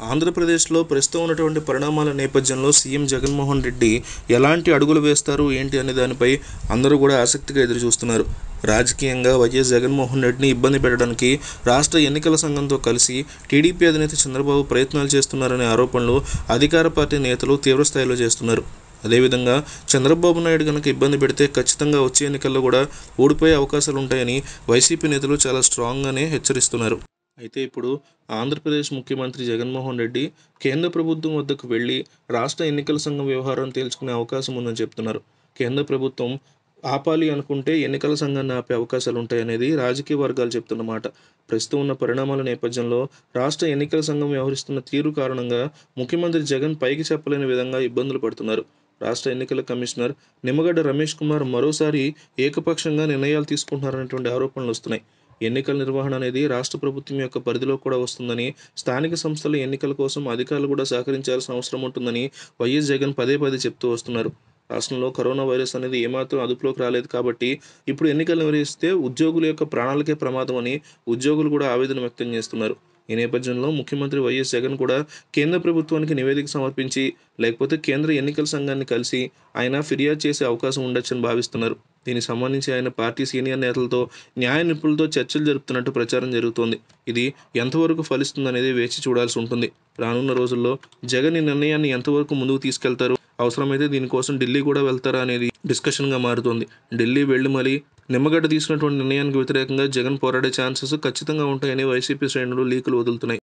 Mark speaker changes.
Speaker 1: ఆంధ్రప్రదేశ్లో ప్రస్తుతం ఉన్నటువంటి పరిణామాల నేపథ్యంలో సీఎం జగన్మోహన్ రెడ్డి ఎలాంటి అడుగులు వేస్తారు ఏంటి అనే దానిపై అందరూ కూడా ఆసక్తిగా ఎదురు చూస్తున్నారు రాజకీయంగా వైఎస్ జగన్మోహన్ రెడ్డిని ఇబ్బంది పెట్టడానికి రాష్ట్ర ఎన్నికల సంఘంతో కలిసి టీడీపీ అధినేత చంద్రబాబు ప్రయత్నాలు చేస్తున్నారనే ఆరోపణలు అధికార పార్టీ నేతలు తీవ్రస్థాయిలో చేస్తున్నారు అదేవిధంగా చంద్రబాబు నాయుడు కనుక ఇబ్బంది పెడితే ఖచ్చితంగా వచ్చే ఎన్నికల్లో కూడా ఓడిపోయే అవకాశాలు ఉంటాయని వైసీపీ నేతలు చాలా స్ట్రాంగ్గానే హెచ్చరిస్తున్నారు అయితే ఇప్పుడు ఆంధ్రప్రదేశ్ ముఖ్యమంత్రి జగన్మోహన్ రెడ్డి కేంద్ర ప్రభుత్వం వద్దకు వెళ్ళి రాష్ట్ర ఎన్నికల సంఘం వ్యవహారం తేల్చుకునే అవకాశం ఉందని చెప్తున్నారు కేంద్ర ప్రభుత్వం ఆపాలి అనుకుంటే ఎన్నికల సంఘాన్ని ఆపే అవకాశాలు ఉంటాయనేది రాజకీయ వర్గాలు చెప్తున్నమాట ప్రస్తుతం ఉన్న పరిణామాల నేపథ్యంలో రాష్ట్ర ఎన్నికల సంఘం వ్యవహరిస్తున్న తీరు కారణంగా ముఖ్యమంత్రి జగన్ పైకి చెప్పలేని విధంగా ఇబ్బందులు పడుతున్నారు రాష్ట్ర ఎన్నికల కమిషనర్ నిమ్మగడ్డ రమేష్ కుమార్ మరోసారి ఏకపక్షంగా నిర్ణయాలు తీసుకుంటున్నారనేటువంటి ఆరోపణలు వస్తున్నాయి ఎన్నికల నిర్వహణ అనేది రాష్ట్ర ప్రభుత్వం యొక్క పరిధిలో కూడా వస్తుందని స్థానిక సంస్థల ఎన్నికల కోసం అధికారులు కూడా సహకరించాల్సిన అవసరం ఉంటుందని వైఎస్ జగన్ పదే పదే చెప్తూ వస్తున్నారు రాష్ట్రంలో కరోనా వైరస్ అనేది ఏమాత్రం అదుపులోకి రాలేదు కాబట్టి ఇప్పుడు ఎన్నికలు నిర్వహిస్తే ఉద్యోగుల యొక్క ప్రాణాలకే ప్రమాదం అని ఉద్యోగులు కూడా ఆవేదన వ్యక్తం చేస్తున్నారు ఈ నేపథ్యంలో ముఖ్యమంత్రి వైఎస్ జగన్ కూడా కేంద్ర ప్రభుత్వానికి నివేదిక సమర్పించి లేకపోతే కేంద్ర ఎన్నికల సంఘాన్ని కలిసి ఆయన ఫిర్యాదు చేసే అవకాశం ఉండొచ్చని భావిస్తున్నారు దీనికి సంబంధించి ఆయన పార్టీ సీనియర్ నేతలతో న్యాయ నిపుణులతో చర్చలు జరుపుతున్నట్టు ప్రచారం జరుగుతోంది ఇది ఎంతవరకు ఫలిస్తుందనేది వేచి చూడాల్సి ఉంటుంది రానున్న రోజుల్లో జగన్ ఈ నిర్ణయాన్ని ఎంతవరకు ముందుకు తీసుకెళ్తారు అవసరమైతే దీనికోసం ఢిల్లీ కూడా వెళ్తారా అనేది డిస్కషన్గా మారుతోంది ఢిల్లీ వెళ్ళి మళ్ళీ నిమ్మగడ్డ తీసుకున్నటువంటి నిర్ణయానికి వ్యతిరేకంగా జగన్ పోరాడే ఛాన్సెస్ ఖచ్చితంగా ఉంటాయని వైసీపీ శ్రేణులు లీకులు వదులుతున్నాయి